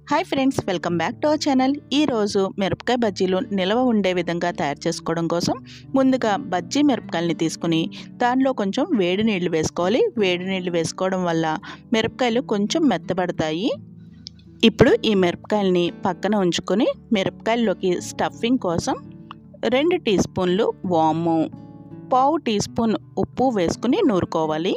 hi friends welcome back to our channel ఈరోజు మిరపకాయ బజ్జీలు నిల్వ ఉండే విధంగా తయారు చేసుకోవడం కోసం ముందుగా బజ్జీ మిరపకాయలని తీసుకుని దానిలో కొంచెం వేడి నీళ్లు వేసుకోవాలి వేడి నీళ్లు వేసుకోవడం వల్ల మిరపకాయలు కొంచెం మెత్తబడతాయి ఇప్పుడు ఈ మిరపకాయలని పక్కన ఉంచుకొని మిరపకాయల్లోకి స్టఫింగ్ కోసం రెండు టీ స్పూన్లు వాము పావు టీ స్పూన్ ఉప్పు వేసుకుని నూరుకోవాలి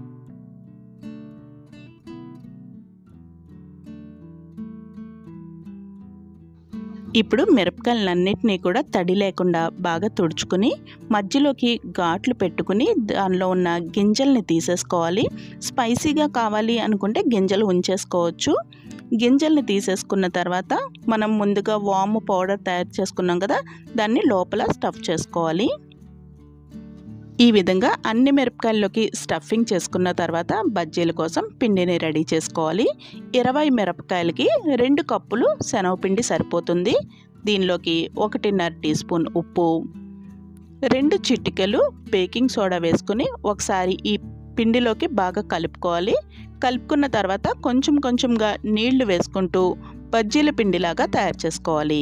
ఇప్పుడు మిరపకాయలన్నింటినీ కూడా తడి లేకుండా బాగా తుడుచుకుని మధ్యలోకి ఘాట్లు పెట్టుకుని దానిలో ఉన్న గింజల్ని తీసేసుకోవాలి స్పైసీగా కావాలి అనుకుంటే గింజలు ఉంచేసుకోవచ్చు గింజల్ని తీసేసుకున్న తర్వాత మనం ముందుగా వాము పౌడర్ తయారు చేసుకున్నాం కదా దాన్ని లోపల స్టఫ్ చేసుకోవాలి ఈ విధంగా అన్ని మిరపకాయల్లోకి స్టఫింగ్ చేసుకున్న తర్వాత బజ్జీల కోసం పిండిని రెడీ చేసుకోవాలి ఇరవై మిరపకాయలకి రెండు కప్పులు శనగపిండి సరిపోతుంది దీనిలోకి ఒకటిన్నర టీ స్పూన్ ఉప్పు రెండు చిటికెలు బేకింగ్ సోడా వేసుకుని ఒకసారి ఈ పిండిలోకి బాగా కలుపుకోవాలి కలుపుకున్న తర్వాత కొంచెం కొంచెంగా నీళ్లు వేసుకుంటూ బజ్జీల పిండిలాగా తయారు చేసుకోవాలి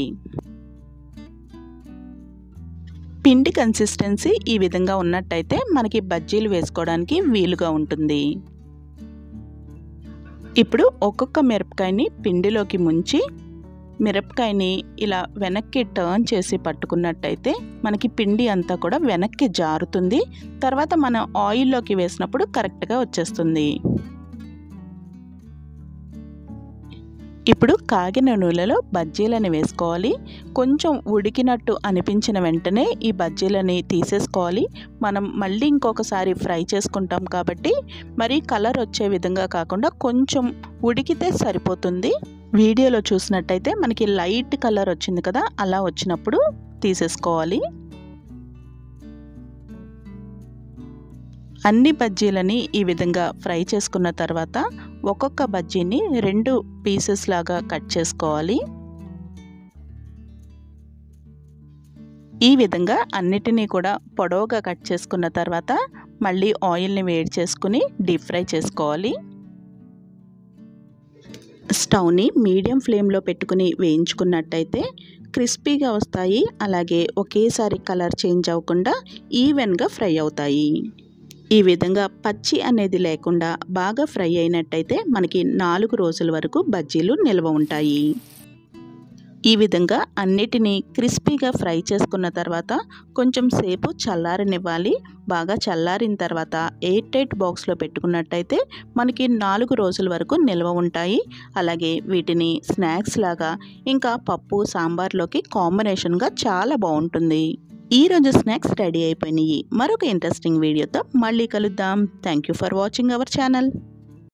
పిండి కన్సిస్టెన్సీ ఈ విధంగా ఉన్నట్టయితే మనకి బజ్జీలు వేసుకోవడానికి వీలుగా ఉంటుంది ఇప్పుడు ఒక్కొక్క మిరపకాయని పిండిలోకి ముంచి మిరపకాయని ఇలా వెనక్కి టర్న్ చేసి పట్టుకున్నట్టయితే మనకి పిండి అంతా కూడా వెనక్కి జారుతుంది తర్వాత మనం ఆయిల్లోకి వేసినప్పుడు కరెక్ట్గా వచ్చేస్తుంది ఇప్పుడు కాగిన నూనెలో బజ్జీలని వేసుకోవాలి కొంచెం ఉడికినట్టు అనిపించిన వెంటనే ఈ బజ్జీలని తీసేసుకోవాలి మనం మళ్ళీ ఇంకొకసారి ఫ్రై చేసుకుంటాం కాబట్టి మరి కలర్ వచ్చే విధంగా కాకుండా కొంచెం ఉడికితే సరిపోతుంది వీడియోలో చూసినట్టయితే మనకి లైట్ కలర్ వచ్చింది కదా అలా వచ్చినప్పుడు తీసేసుకోవాలి అన్ని బజ్జీలని ఈ విధంగా ఫ్రై చేసుకున్న తర్వాత ఒక్కొక్క బజ్జీని రెండు పీసెస్ లాగా కట్ చేసుకోవాలి ఈ విధంగా అన్నిటినీ కూడా పొడవుగా కట్ చేసుకున్న తర్వాత మళ్ళీ ఆయిల్ని వేడి చేసుకుని డీప్ ఫ్రై చేసుకోవాలి స్టవ్ని మీడియం ఫ్లేమ్లో పెట్టుకుని వేయించుకున్నట్టయితే క్రిస్పీగా వస్తాయి అలాగే ఒకేసారి కలర్ చేంజ్ అవ్వకుండా ఈవెన్గా ఫ్రై అవుతాయి ఈ విధంగా పచ్చి అనేది లేకుండా బాగా ఫ్రై అయినట్టయితే మనకి నాలుగు రోజుల వరకు బజ్జీలు నిల్వ ఉంటాయి ఈ విధంగా అన్నిటినీ క్రిస్పీగా ఫ్రై చేసుకున్న తర్వాత కొంచెం సేపు చల్లారనివ్వాలి బాగా చల్లారిన తర్వాత ఎయిట్ టైట్ బాక్స్లో పెట్టుకున్నట్టయితే మనకి నాలుగు రోజుల వరకు నిల్వ ఉంటాయి అలాగే వీటిని స్నాక్స్ లాగా ఇంకా పప్పు సాంబార్లోకి కాంబినేషన్గా చాలా బాగుంటుంది ఈరోజు స్నాక్స్ రెడీ అయిపోయినాయి మరొక ఇంట్రెస్టింగ్ వీడియోతో మళ్ళీ కలుద్దాం thank you for watching our channel